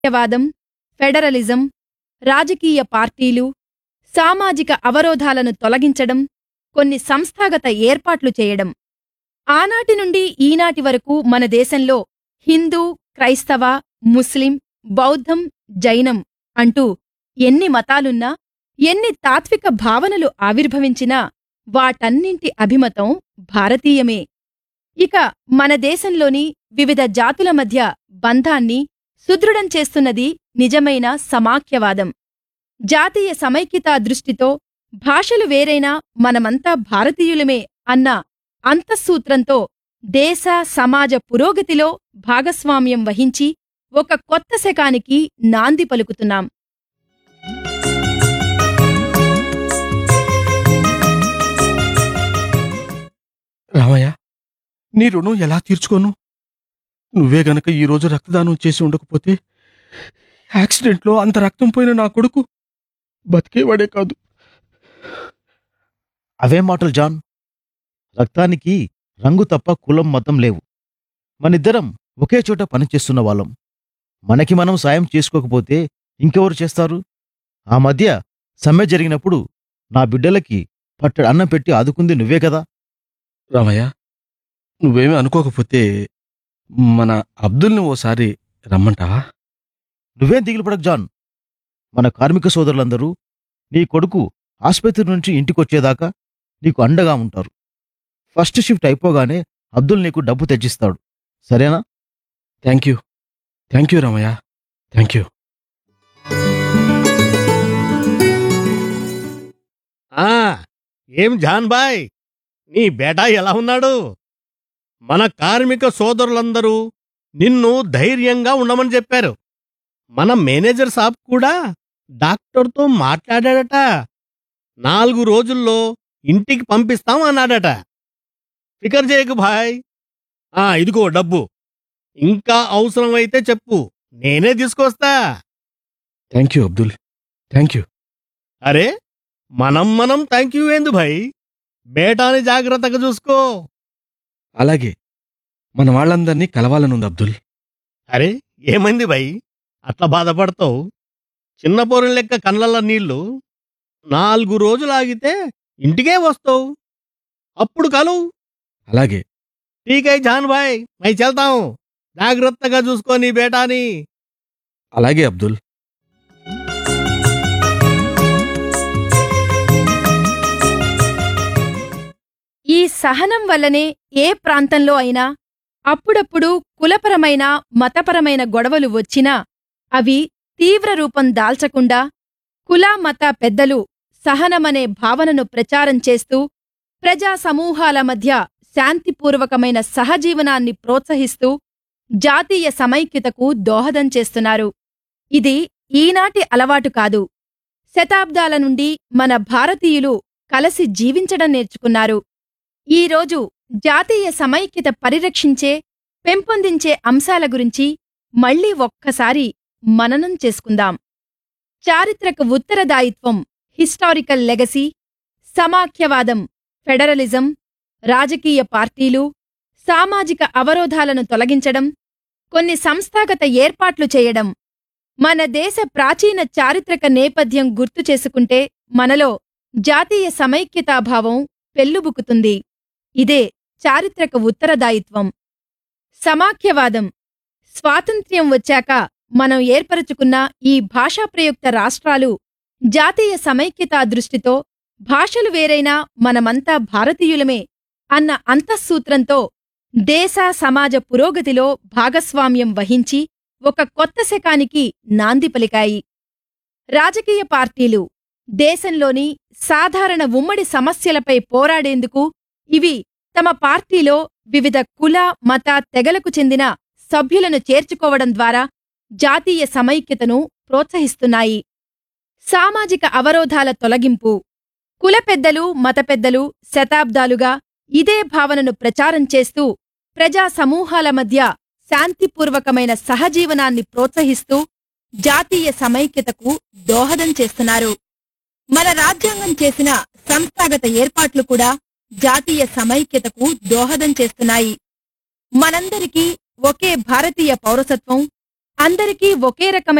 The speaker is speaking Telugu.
సమాఖ్యవాదం ఫెడరలిజం రాజకీయ పార్టీలు సామాజిక అవరోధాలను తొలగించడం కొన్ని సంస్థాగత ఏర్పాట్లు చేయడం ఆనాటి నుండి ఈనాటి వరకు మన దేశంలో హిందూ క్రైస్తవ ముస్లిం బౌద్ధం జైనం అంటూ ఎన్ని మతాలున్నా ఎన్ని తాత్విక భావనలు ఆవిర్భవించినా వాటన్నింటి అభిమతం భారతీయమే ఇక మన దేశంలోని వివిధ జాతుల మధ్య బంధాన్ని సుదృఢం చేస్తున్నది నిజమైన సమాఖ్యవాదం జాతీయ సమైక్యతా దృష్టితో భాషలు వేరైనా మనమంతా భారతీయులమే అన్న అంతఃసూత్రంతో దేశ సమాజ పురోగతిలో భాగస్వామ్యం వహించి ఒక కొత్త శకానికి నాంది పలుకుతున్నాం రామయ్య నీ రుణం ఎలా తీర్చుకోను నువ్వే గనక ఈ రోజు రక్తదానం చేసి ఉండకపోతే యాక్సిడెంట్లో అంత రక్తం పోయిన నా కొడుకు బతికేవాడే కాదు అవే మాటలు జాన్ రక్తానికి రంగు తప్ప కులం మతం లేవు మనిద్దరం ఒకే చోట పనిచేస్తున్న వాళ్ళం మనకి మనం సాయం చేసుకోకపోతే ఇంకెవరు చేస్తారు ఆ మధ్య సమ్మె జరిగినప్పుడు నా బిడ్డలకి పట్టడు అన్నం పెట్టి ఆదుకుంది నువ్వే కదా రామయ్య నువ్వేమీ అనుకోకపోతే మన అబ్దుల్ని ఓసారి రమ్మంటావా నువ్వేం దిగులు పడకు జాన్ మన కార్మిక సోదరులందరూ నీ కొడుకు ఆసుపత్రి నుంచి ఇంటికొచ్చేదాకా నీకు అండగా ఉంటారు ఫస్ట్ షిఫ్ట్ అయిపోగానే అబ్దుల్ నీకు డబ్బు తెచ్చిస్తాడు సరేనా thank you thank you Ramayya thank you ఆ ఏం జాన్ బాయ్ నీ బేటా ఎలా ఉన్నాడు మన కార్మిక సోదరులందరూ నిన్ను ధైర్యంగా ఉండమని చెప్పారు మన మేనేజర్ సాబ్ కూడా డాక్టర్తో మాట్లాడాడట నాలుగు రోజుల్లో ఇంటికి పంపిస్తాం అన్నాడట ఫికర్ చేయకు భాయ్ ఆ ఇదిగో డబ్బు ఇంకా అవసరమైతే చెప్పు నేనే తీసుకొస్తా thank you Abdul thank you అరే మనం మనం థ్యాంక్ యూ ఏంది భాయ్ బేటాని జాగ్రత్తగా చూసుకో అలాగే మన వాళ్ళందరినీ కలవాలనుంది అబ్దుల్ అరే ఏమైంది భయ్ అట్లా బాధపడతావు చిన్న పోరుని లెక్క కళ్ళల్లో నీళ్లు నాలుగు రోజులు ఆగితే ఇంటికే వస్తావు అప్పుడు కలువు అలాగే ఠీకై జాన్ భాయ్ మై చెల్తాం జాగ్రత్తగా చూసుకో నీ బేటాని అలాగే అబ్దుల్ ఈ సహనం వల్లనే ఏ ప్రాంతంలో అయినా అప్పుడప్పుడు కులపరమైన మతపరమైన గొడవలు వచ్చినా అవి తీవ్ర రూపం దాల్చకుండా కుల మత పెద్దలు సహనమనే భావనను ప్రచారం చేస్తూ ప్రజా సమూహాల మధ్య శాంతిపూర్వకమైన సహజీవనాన్ని ప్రోత్సహిస్తూ జాతీయ సమైక్యతకు దోహదం చేస్తున్నారు ఇది ఈనాటి అలవాటు కాదు శతాబ్దాల నుండి మన భారతీయులు కలసి జీవించడం నేర్చుకున్నారు ఈరోజు జాతీయ సమైక్యత పరిరక్షించే పెంపొందించే అంశాల గురించి మళ్ళీ ఒక్కసారి మననం చేసుకుందాం చారిత్రక ఉత్తరదాయిత్వం హిస్టారికల్ లెగసీ సమాఖ్యవాదం ఫెడరలిజం రాజకీయ పార్టీలు సామాజిక అవరోధాలను తొలగించడం కొన్ని సంస్థాగత ఏర్పాట్లు చేయడం మన దేశ ప్రాచీన చారిత్రక నేపథ్యం గుర్తు చేసుకుంటే మనలో జాతీయ సమైక్యతాభావం పెల్లుబుకుతుంది ఇదే చారిత్రక ఉత్తరదాయిత్వం సమాఖ్యవాదం స్వాతంత్ర్యం వచ్చాక మనం ఏర్పరచుకున్న ఈ భాషాప్రయుక్త రాష్ట్రాలు జాతీయ సమైక్యతా దృష్టితో భాషలు వేరైనా మనమంతా భారతీయులమే అన్న అంతఃసూత్రంతో దేశ సమాజ పురోగతిలో భాగస్వామ్యం వహించి ఒక కొత్త శకానికి నాంది పలికాయి రాజకీయ పార్టీలు దేశంలోని సాధారణ ఉమ్మడి సమస్యలపై పోరాడేందుకు ఇవి తమ పార్టీలో వివిధ కుల మత తెగలకు చెందిన సభ్యులను చేర్చుకోవడం ద్వారా జాతీయ సమైక్యతను ప్రోత్సహిస్తున్నాయి సామాజిక అవరోధాల తొలగింపు కుల పెద్దలు మత పెద్దలు శతాబ్దాలుగా ఇదే భావనను ప్రచారం చేస్తూ ప్రజా సమూహాల మధ్య శాంతిపూర్వకమైన సహజీవనాన్ని ప్రోత్సహిస్తూ జాతీయ సమైక్యతకు దోహదం చేస్తున్నారు మన రాజ్యాంగం చేసిన సంస్థాగత ఏర్పాట్లు కూడా జాతీయ సమైక్యతకు దోహదం చేస్తున్నాయి మనందరికీ ఒకే భారతీయ పౌరసత్వం అందరికీ ఒకే రకమైన